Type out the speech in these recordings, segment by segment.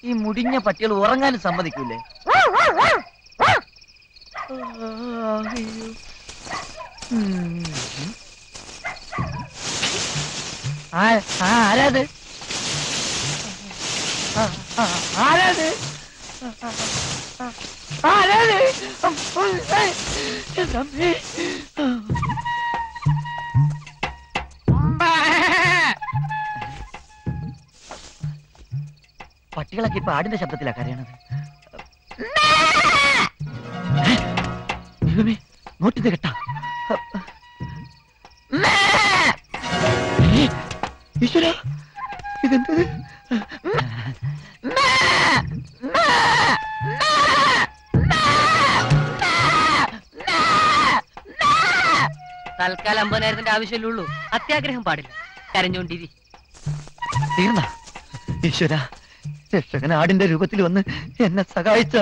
ഈ മുടിഞ്ഞ പട്ടികൾ ഉറങ്ങാനും സമ്മതിക്കൂലേ ആ- ആ, ആരാത് ആ, ആ, ആരാത് ആരാത് എൻ്റെ അമ്മേ. പട്ടികളൊക്കെ ഇപ്പൊ ആടിന്റെ ശബ്ദത്തിലാ കരയണത് ദൈവമേ നോട്ടിത് കേട്ടാ ഈശ്വര ഇതെന്തത് തൽക്കാലം അമ്പതിനായിരത്തിന്റെ ആവശ്യമല്ലേ അത്യാഗ്രഹം പാടില്ല കരഞ്ഞോണ്ടിരി തീർന്ന ഈശ്വര രക്ഷകൻ ആടിന്റെ രൂപത്തിൽ വന്ന് എന്നെ സഹായിച്ച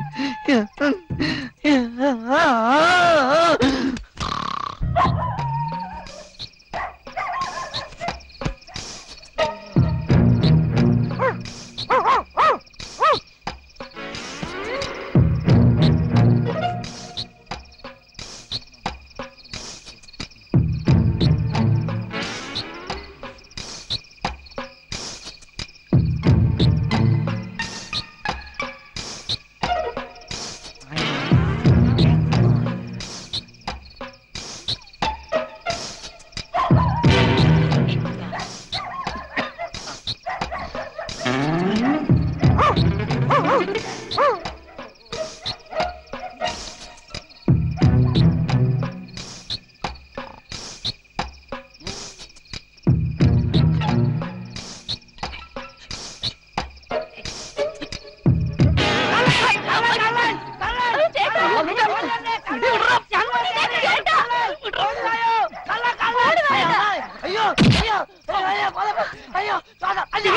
അയ്യോ അയ്യോ അയ്യോ അയ്യോ അയ്യോ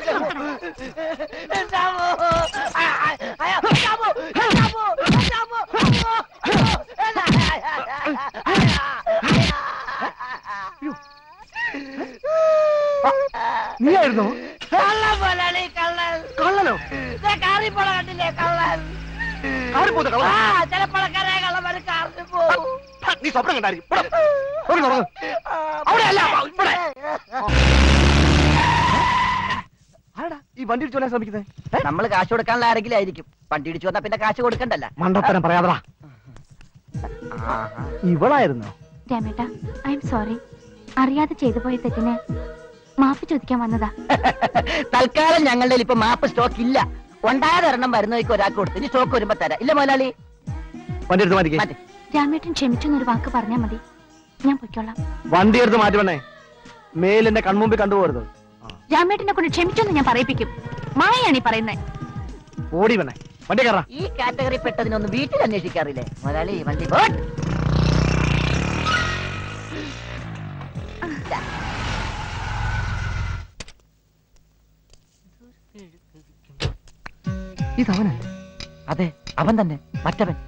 നീയായിരുന്നോ കള്ളൻ മുതലാളി കള്ളൻ കള്ളനോ ദേ കാറി പോണ കണ്ടില്ലേ കള്ളൻ കാറി പോകുന്ന കള്ളൻ? ആ ചിലപ്പോഴൊക്കെ കള്ളന്മാര് കാറിൽ പോകും നീ സ്വപ്നം കണ്ടായിരിക്കും ഇവിടെ. തുറന്ന് തുറന്ന്. അവിടെയല്ല, ഇവിടെ. ആരെടാ ഈ വണ്ടി ഇടിച്ചു കൊല്ലാൻ ശ്രമിക്കുന്നത് നമ്മള് കാശ് കൊടുക്കാനുള്ള ആരെങ്കിലും ആയിരിക്കും വണ്ടി ഇടിച്ചു വന്നാ പിന്നെ കാശ് കൊടുക്കണ്ടല്ല മണ്ടത്തരം പറയാതടാ ഇവളായിരുന്നോ രമേട്ട ഐ എം സോറി അറിയാതെ ചെയ്തു പോയ തെറ്റിന് മാപ്പ് ചോദിക്കാൻ വന്നതാ തൽക്കാലം ഞങ്ങളുടെ ഇപ്പൊ മാപ്പ് സ്റ്റോക്ക് ഇല്ല ഉണ്ടായതൊരെണ്ണം വരുന്നവർക്ക് ഒരാൾക്ക് കൊടുത്ത് ഇനി സ്റ്റോക്ക് വരുമ്പോ തരാം ഇല്ല മുതലാളി വണ്ടി എടുത്ത് മാറ്റിക്കേ മാറ്റി രാമേട്ടൻ ക്ഷമിച്ചെന്നൊരു വാക്ക് പറഞ്ഞാൽ മതി ഞാൻ പൊയ്ക്കോളാം വണ്ടി എടുത്ത് മാറ്റുവണ്ണേ മേലെന്റെ കൺമുമ്പിൽ കണ്ടുപോകരുത് രാമേട്ടനെ കൊണ്ട് ക്ഷമിച്ചെന്ന് ഞാൻ പറയിപ്പിക്കും മായയാണ് ഈ പറയുന്നത് ഓടി വേണേ വണ്ടി കയറാ ഈ കാറ്റഗറി പെട്ടതിനൊന്നും വീട്ടിൽ അന്വേഷിക്കാറില്ലേ മുതലാളി വണ്ടി പോട്ട്. ഇതവനല്ലേ അതെ അവൻ തന്നെ മറ്റവൻ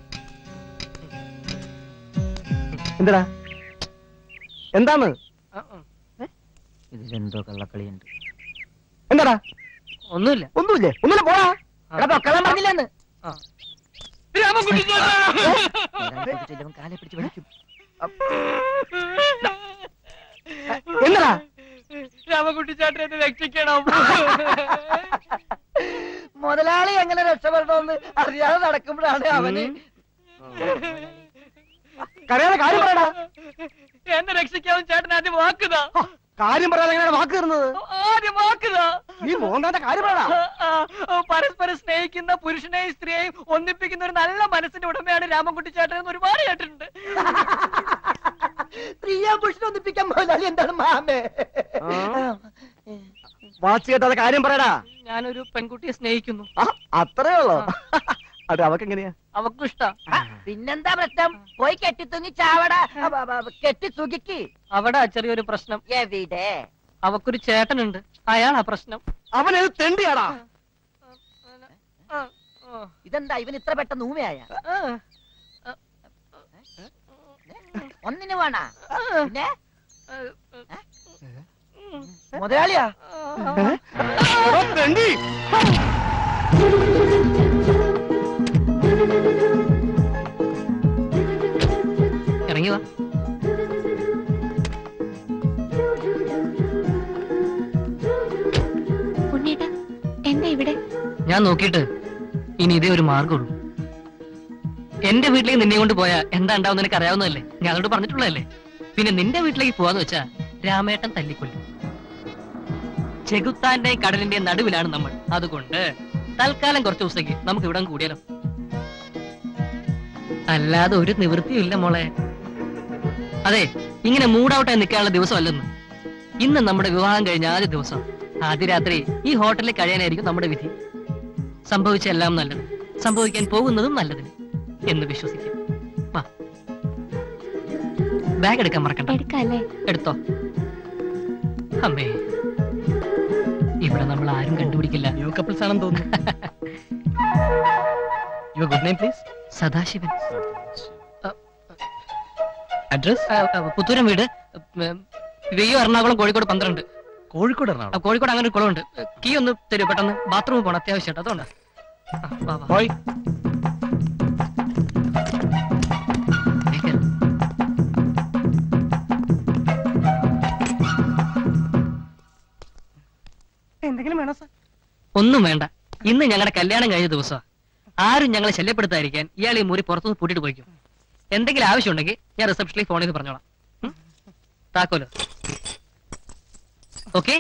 എന്താടാ എന്താണ് ഇതിലെന്തോ കള്ളക്കളിയുണ്ട് എന്താടാ ഒന്നുമില്ല ഒന്നുമില്ലേ ഒന്നുമില്ല പോടാ എടാ, പൊക്കളാൻ പറഞ്ഞില്ലെന്ന് ആ. രാമൻകുട്ടി ചേട്ടാ! ഒരാളെ ചെല്ലുമ്പം കാലെ പിടിച്ച് വലിക്കും എന്താടാ രാമൻകുട്ടി ചേട്ടൻ എന്നെ രക്ഷിക്കണം മുതലാളി എങ്ങനെ രക്ഷപ്പെടണമെന്ന് അറിയാതെ നടക്കുമ്പോഴാണ് അവന് കരയാതെ കാര്യം പറയടാ എന്നെ രക്ഷിക്കാവും ചേട്ടൻ ആദ്യം വാക്കുതാ ഹ, കാര്യം പറയാതെ എങ്ങനെയാണ് വാക്ക് തരുന്നത് ആദ്യം വാക്കുതാ നീ മോഹൻദാന്റെ കാര്യം പറയടാ ആ, ആ, പരസ്പരം സ്നേഹിക്കുന്ന പുരുഷനെയും സ്ത്രീയെയും ഒന്നിപ്പിക്കുന്ന ഒരു നല്ല മനസ്സിന്റെ ഉടമയാണ് രാമൻകുട്ടി ചേട്ടൻ എന്ന് ഒരുപാട് കേട്ടിട്ടുണ്ട് സ്ത്രീയെ പുരുഷനൊന്നിപ്പിക്കാൻ മുതലാളി എന്താണ് മാമേ വാച്ച് കേട്ടാതെ കാര്യം പറയടാ ഞാനൊരു പെൺകുട്ടിയെ സ്നേഹിക്കുന്നു ആ, അത്രേ ഉള്ളോ അത് അവക്ക് എങ്ങനെയാ അവക്കും ഇഷ്ടാ പിന്നെന്താ പ്രശ്നം പോയി കെട്ടിത്തൂങ്ങി ചാവട അബ, അബ, അബ, കെട്ടി സുഖിക്ക് അവിടെ ചെറിയൊരു പ്രശ്നം എവിടെ അവക്കൊരു ചേട്ടനുണ്ട് അയാളാ പ്രശ്നം അവനത് തെണ്ടിയാടാ ആ, ആ, ഇതെന്താ ഇവൻ ഇത്ര പെട്ടെന്ന് ഊമയായ ആ, ഒന്നിനു വേണ ആ, പിന്നെ ആ, മുതലാളിയാ ആ. എടാ, തെണ്ടി ഇറങ്ങി വാ ഉണ്ണേട്ടാ എന്താ ഇവിടെ ഞാൻ നോക്കിയിട്ട് ഇനി ഇതേ ഒരു മാർഗമുള്ളൂ എന്റെ വീട്ടിലേക്ക് നിന്നെ കൊണ്ട് പോയാ എന്താ ഉണ്ടാവും നിനക്ക് അറിയാവുന്നതല്ലേ ഞാൻ അതോട് പറഞ്ഞിട്ടുള്ളതല്ലേ പിന്നെ നിന്റെ വീട്ടിലേക്ക് പോവാന്ന് വെച്ചാ രാമേട്ടൻ തല്ലിക്കൊല്ലും ചെകുത്താന്റെ കടലിന്റെ നടുവിലാണ് നമ്മൾ അതുകൊണ്ട് തൽക്കാലം കുറച്ച് ദിവസത്തേക്ക് നമുക്ക് ഇവിടെ കൂടിയാലോ അല്ലാതെ ഒരു നിവൃത്തിയും ഇല്ല മോളെ അതെ ഇങ്ങനെ മൂടൗട്ടായി നിൽക്കാനുള്ള ദിവസമല്ലെന്ന് ഇന്ന് നമ്മുടെ വിവാഹം കഴിഞ്ഞ ആദ്യ ദിവസം ആദ്യ രാത്രി ഈ ഹോട്ടലിൽ കഴിയാനായിരിക്കും നമ്മുടെ വിധി സംഭവിച്ച എല്ലാം നല്ലത് സംഭവിക്കാൻ പോകുന്നതും നല്ലതിന് എന്ന് വിശ്വസിക്കാം വാ ബാഗ് എടുക്കാൻ മറക്കണ്ട എടുക്കല്ലേ എടുത്തോ അമ്മേ ഇവിടെ നമ്മൾ ആരും കണ്ടുപിടിക്കില്ല ന്യൂ കപ്പിൾസ് ആണെന്ന് തോന്നുന്നു your good name please Sadasivan address ആ, ആ, പുത്തൂരം വീട് ഉം, വെയ്യോ എറണാകുളം കോഴിക്കോട് പന്ത്രണ്ട് കോഴിക്കോട് ആ, എറണാകുളം കോഴിക്കോട് അങ്ങനെ ഒരു കുളമുണ്ട് കീ ഒന്ന് തരൂ പെട്ടെന്ന് ബാത്റൂമിൽ പോകണം അത്യാവശ്യമായിട്ട് അതുകൊണ്ട് ആ, വാ, വാ. പോയി വേഗം. എന്തെങ്കിലും വേണോ സാർ ഒന്നും വേണ്ട ഇന്ന് ഞങ്ങളുടെ കല്യാണം കഴിഞ്ഞ ദിവസം ആരും ഞങ്ങളെ ശല്യപ്പെടുത്താതിരിക്കാൻ ഇയാൾ ഈ മുറി പുറത്തുനിന്ന് പൂട്ടിട്ട് പോയിക്കും എന്തെങ്കിലും ആവശ്യമുണ്ടെങ്കിൽ ഞാൻ റിസപ്ഷനിൽ ഫോൺ ചെയ്ത് പറഞ്ഞോളാം ഉം? താക്കോലോ ഓക്കെ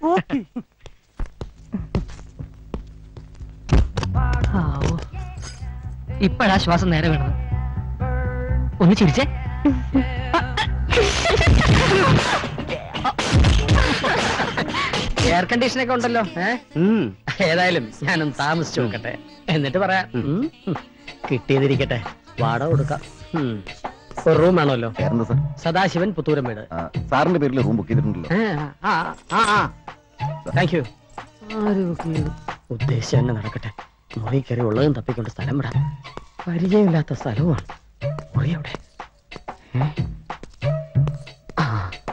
ഇപ്പഴാ ശ്വാസം നേരെ വീണത് ഒന്ന് ചിരിച്ചേ എയർ കണ്ടീഷൻ ഒക്കെ ഉണ്ടല്ലോ ഏഹ് ഏതായാലും ഞാനൊന്ന് താമസിച്ചു നോക്കട്ടെ എന്നിട്ട് പറയാം ഉം. കിട്ടിയതിരിക്കട്ടെ വാടക കൊടുക്കാം ഉം. ഒരു റൂം വേണമല്ലോ എന്താ സാർ സദാശിവൻ പുത്തൂരം വീട് ആ, സാറിന്റെ പേരിൽ റൂം ബുക്ക് ചെയ്തിട്ടുണ്ടല്ലോ താങ്ക് യു ഉദ്ദേശം തന്നെ നടക്കട്ടെ മുറി കയറി ഉള്ളതും തപ്പിക്കൊണ്ട് സ്ഥലം വിടാം പരിചയമില്ലാത്ത സ്ഥലവുമാണ് മുറി അവിടെ ഏ? ആ.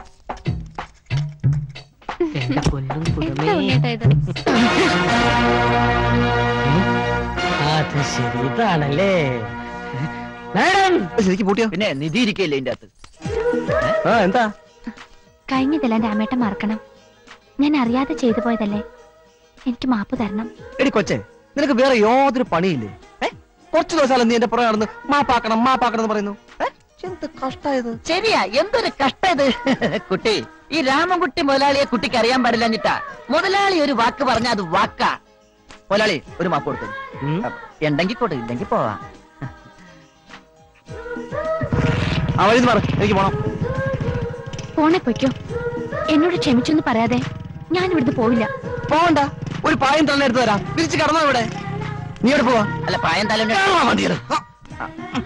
എന്റെ പൊന്നും എന്താ കുടുമേ ഉണ്ണേട്ടാ ഇത് അത് ശരി ഇതാണല്ലേ മാഡം ശരിക്കും പൂട്ടിയോ പിന്നെ നിധി ഇരിക്കയില്ലേ ഇതിന്റെ അകത്ത് ആ എന്താ കഴിഞ്ഞതെല്ലാം രാമേട്ടൻ മറക്കണം ഞാൻ അറിയാതെ ചെയ്തു പോയതല്ലേ എനിക്ക് മാപ്പ് തരണം എടി കൊച്ചെ നിനക്ക് വേറെ യാതൊരു പണിയില്ലേ ഏ കുറച്ച് ദിവസം നീ എന്റെ പുറകെ നടന്ന് മാപ്പാക്കണം മാപ്പാക്കണം എന്ന് പറയുന്നു ഏ? എന്ത് കഷ്ടായത് ശരിയാ എന്തൊരു കഷ്ടം ഇത് കുട്ടി ഈ രാമൻകുട്ടി മുതലാളിയെ കുട്ടിക്ക് അറിയാൻ പാടില്ലഞ്ഞിട്ടാ മുതലാളി ഒരു വാക്ക് പറഞ്ഞ അത് വാക്കാ മുതലാളി ഒരു മാപ്പ് കൊടുത്തു ഉം. ഉണ്ടെങ്കിൽ കൊടു ഇല്ലെങ്കിൽ പോവാ ആ വഴി മാറി എനിക്ക് പോണം പോണെ പൊയ്ക്കോ എന്നോട് ക്ഷമിച്ചെന്ന് പറയാതെ ഞാൻ ഇവിടുന്ന് പോവില്ല പോവണ്ട ഒരു പായം തന്നെ എടുത്തു തരാം തിരിച്ച് കടന്നോ ഇവിടെ നീ എവിടെ പോവാ അല്ല പായം തല കേറാൻ മതിയോ? ആ.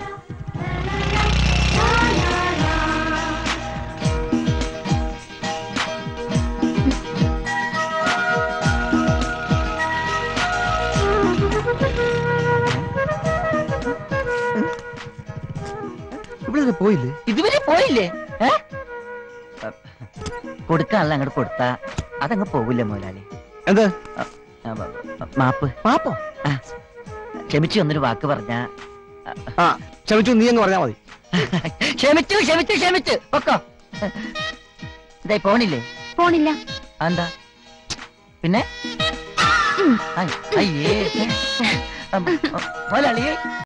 ഇവിടെ ഇത് പോയില്ലേ ഇതുവരെ പോയില്ലേ ഏ? കൊടുക്കാനുള്ള അങ്ങോട്ട് കൊടുത്താ അതങ്ങ് പോകില്ല മുതലാളി എന്ത് ആ, ബ- ബ- മാപ്പ് പാപ്പോ ആ, ക്ഷമിച്ചു എന്നൊരു വാക്ക് പറഞ്ഞ ആ ക്ഷമിച്ചു നീ അങ്ങ് പറഞ്ഞാ മതി ക്ഷമിച്ചു ക്ഷമിച്ചു ക്ഷമിച്ചു പൊക്കോ ഇതായി പോണില്ലേ പോണില്ല എന്താ പിന്നെ ഐ- അയ്യേ മുതലാളി